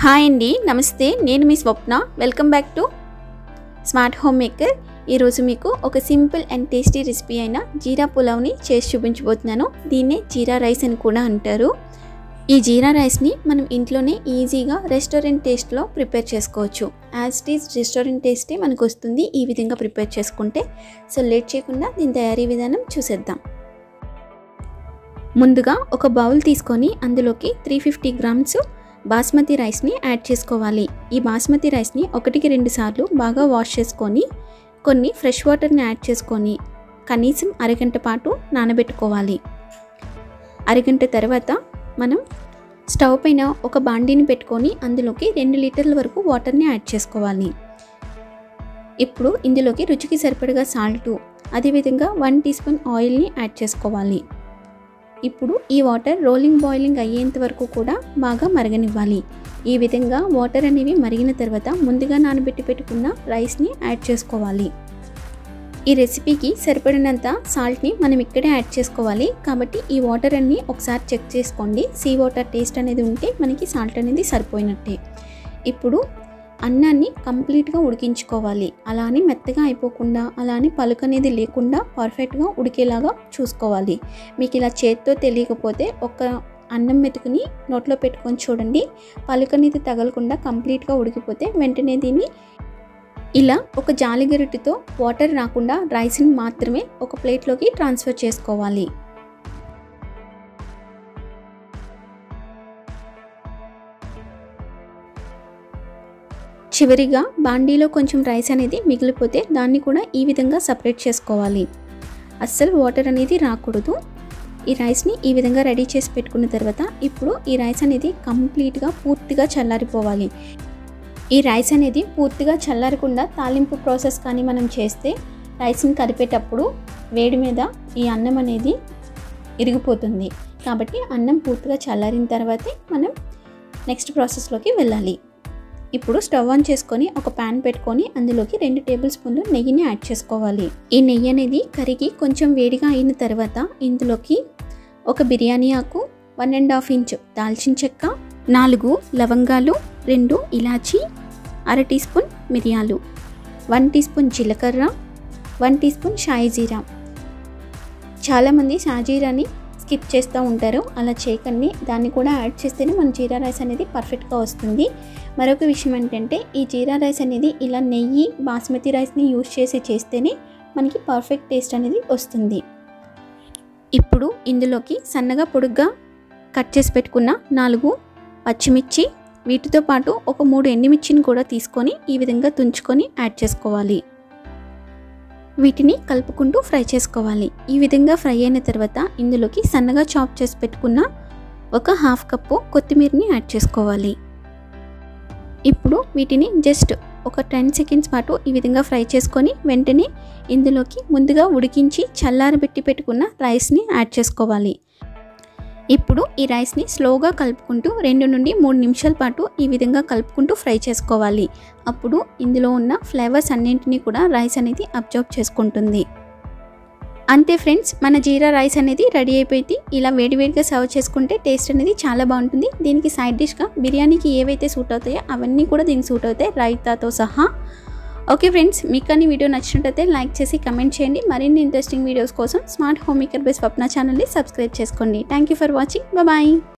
hi అండి నమస్తే నేను మీ Swapna welcome back to smart home maker ఈరోజు మీకు ఒక సింపుల్ అండ్ టేస్టీ రెసిపీ అయిన జీరా పులావ్ని చేసి చూపించబోతున్నాను దీన్నే జీరా రైస్ అని కూడా అంటారు ఈ జీరా రైస్ని మనం ఇంట్లోనే ఈజీగా రెస్టారెంట్ టేస్ట్లో ప్రిపేర్ చేసుకోవచ్చు యాజ్ ఇట్ ఈజ్ రెస్టారెంట్ టేస్టే మనకు వస్తుంది ఈ విధంగా ప్రిపేర్ చేసుకుంటే సో లేట్ చేయకుండా దీని తయారీ విధానం చూసేద్దాం ముందుగా ఒక బౌల్ తీసుకొని అందులోకి త్రీ ఫిఫ్టీ గ్రామ్స్ బాస్మతి రైస్ని యాడ్ చేసుకోవాలి ఈ బాస్మతి రైస్ని ఒకటికి రెండు సార్లు బాగా వాష్ చేసుకొని కొన్ని ఫ్రెష్ వాటర్ని యాడ్ చేసుకొని కనీసం అరగంట పాటు నానబెట్టుకోవాలి అరగంట తర్వాత మనం స్టవ్ పైన ఒక బాండీని పెట్టుకొని అందులోకి రెండు లీటర్ల వరకు వాటర్ని యాడ్ చేసుకోవాలి ఇప్పుడు ఇందులోకి రుచికి సరిపడగా సాల్టు అదేవిధంగా వన్ టీ స్పూన్ ఆయిల్ని యాడ్ చేసుకోవాలి ఇప్పుడు ఈ వాటర్ రోలింగ్ బాయిలింగ్ అయ్యేంత వరకు కూడా బాగా మరగనివ్వాలి ఈ విధంగా వాటర్ అనేవి మరిగిన తర్వాత ముందుగా నానబెట్టి పెట్టుకున్న రైస్ని యాడ్ చేసుకోవాలి ఈ రెసిపీకి సరిపడినంత సాల్ట్ని మనం ఇక్కడే యాడ్ చేసుకోవాలి కాబట్టి ఈ వాటర్ అన్ని ఒకసారి చెక్ చేసుకోండి సీ వాటర్ టేస్ట్ అనేది ఉంటే మనకి సాల్ట్ అనేది సరిపోయినట్టే ఇప్పుడు అన్నాన్ని కంప్లీట్గా ఉడికించుకోవాలి అలా అని మెత్తగా అయిపోకుండా అలా అని పలుకు అనేది లేకుండా పర్ఫెక్ట్గా ఉడికేలాగా చూసుకోవాలి మీకు ఇలా చేత్తో తెలియకపోతే ఒక అన్నం మెతుకుని నోట్లో పెట్టుకొని చూడండి పలుకు అనేది తగలకుండా కంప్లీట్గా ఉడికిపోతే వెంటనే దీన్ని ఇలా ఒక జాలిగరిటితో వాటర్ రాకుండా రైస్ని మాత్రమే ఒక ప్లేట్లోకి ట్రాన్స్ఫర్ చేసుకోవాలి చివరిగా బాండీలో కొంచెం రైస్ అనేది మిగిలిపోతే దాన్ని కూడా ఈ విధంగా సపరేట్ చేసుకోవాలి అస్సలు వాటర్ అనేది రాకూడదు ఈ రైస్ని ఈ విధంగా రెడీ చేసి పెట్టుకున్న తర్వాత ఇప్పుడు ఈ రైస్ అనేది కంప్లీట్గా పూర్తిగా చల్లారిపోవాలి ఈ రైస్ అనేది పూర్తిగా చల్లారకుండా తాలింపు ప్రాసెస్ కానీ మనం చేస్తే రైస్ని కలిపేటప్పుడు వేడి మీద ఈ అన్నం అనేది ఇరిగిపోతుంది కాబట్టి అన్నం పూర్తిగా చల్లారిన తర్వాతే మనం నెక్స్ట్ ప్రాసెస్లోకి వెళ్ళాలి ఇప్పుడు స్టవ్ ఆన్ చేసుకొని ఒక ప్యాన్ పెట్టుకొని అందులోకి రెండు టేబుల్ స్పూన్లు నెయ్యిని యాడ్ చేసుకోవాలి ఈ నెయ్యి అనేది కరిగి కొంచెం వేడిగా అయిన తర్వాత ఇందులోకి ఒక బిర్యానీ ఆకు వన్ అండ్ హాఫ్ ఇంచ్ దాల్చిన చెక్క నాలుగు లవంగాలు రెండు ఇలాచి అర టీ స్పూన్ మిరియాలు వన్ టీ స్పూన్ జీలకర్ర వన్ టీ స్పూన్ షాయి జీరా చాలామంది షాజీరాని స్కిప్ చేస్తూ ఉంటారు అలా చేయకండి దాన్ని కూడా యాడ్ చేస్తేనే మన జీరా రైస్ అనేది పర్ఫెక్ట్గా వస్తుంది మరొక విషయం ఏంటంటే ఈ జీరా రైస్ అనేది ఇలా నెయ్యి బాస్మతి రైస్ని యూజ్ చేసి చేస్తేనే మనకి పర్ఫెక్ట్ టేస్ట్ అనేది వస్తుంది ఇప్పుడు ఇందులోకి సన్నగా పొడుగ్గా కట్ చేసి పెట్టుకున్న నాలుగు పచ్చిమిర్చి వీటితో పాటు ఒక మూడు ఎండుమిర్చిని కూడా తీసుకొని ఈ విధంగా తుంచుకొని యాడ్ చేసుకోవాలి వీటిని కలుపుకుంటూ ఫ్రై చేసుకోవాలి ఈ విధంగా ఫ్రై అయిన తర్వాత ఇందులోకి సన్నగా చాప్ చేసి పెట్టుకున్న ఒక హాఫ్ కప్పు కొత్తిమీరని యాడ్ చేసుకోవాలి ఇప్పుడు వీటిని జస్ట్ ఒక టెన్ సెకండ్స్ పాటు ఈ విధంగా ఫ్రై చేసుకొని వెంటనే ఇందులోకి ముందుగా ఉడికించి చల్లారబెట్టి పెట్టుకున్న రైస్ని యాడ్ చేసుకోవాలి ఇప్పుడు ఈ రైస్ని స్లోగా కలుపుకుంటూ రెండు నుండి మూడు నిమిషాల పాటు ఈ విధంగా కలుపుకుంటూ ఫ్రై చేసుకోవాలి అప్పుడు ఇందులో ఉన్న ఫ్లేవర్స్ అన్నింటినీ కూడా రైస్ అనేది అబ్జర్వ్ చేసుకుంటుంది అంతే ఫ్రెండ్స్ మన జీరా రైస్ అనేది రెడీ అయిపోయింది ఇలా వేడివేడిగా సర్వ్ చేసుకుంటే టేస్ట్ అనేది చాలా బాగుంటుంది దీనికి సైడ్ డిష్గా బిర్యానీకి ఏవైతే సూట్ అవుతాయో అవన్నీ కూడా దీనికి సూట్ అవుతాయి రైతాతో సహా ఓకే ఫ్రెండ్స్ మీకు కానీ వీడియో నచ్చినట్టయితే లైక్ చేసి కమెంట్ చేయండి మరిన్ని ఇంట్రెస్టింగ్ వీడియోస్ కోసం smart home maker by Swapna ఛానల్ని సబ్స్క్రైబ్ చేసుకోండి thank you for watching bye